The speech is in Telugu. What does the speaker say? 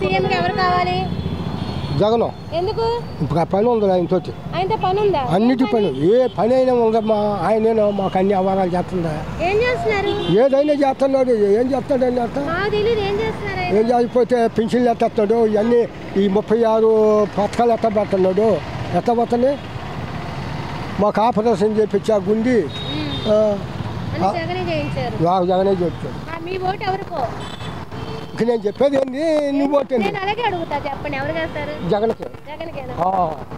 సీఎంకి ఎవరు కావాలి జగన్ ఎందుకు ఇప్పుడు ఆ పని ఉంది ఆయనతోటి ఆయనతో పని ఉందా అన్నిటి పని ఏ పని అయినా ఉందమ్మా ఆయనేనో మాకు అన్ని అవగాహన చేస్తుందా ఏం చేస్తున్నారు ఏదైనా చేస్తున్నాడు ఏం చేస్తాడని అర్థం మాకు తెలియదు ఏం చేస్తున్నారు ఆయన? ఏం చేయకపోతే పెన్షన్లు ఎత్తేస్తాడు ఇవన్నీ ఈ ముప్పై ఆరు పథకాలు ఎట్ట పెడుతున్నాడు ఎట్ట పోతున్నాయి మాకు ఆపరేషన్ చేపించా గుండి ఉమ్. ఆ, అన్ని జగనే చేయించారు నాకు జగనే చెప్తాడు ఆ, మీ ఓటు ఎవరికో ఇక నేను చెప్పేది ఏంది నువ్వు ఓటేంది నేను అలాగే అడుగుతా చెప్పండి ఎవరు చేస్తారు జగన్కి జగన్కేనా ఆ.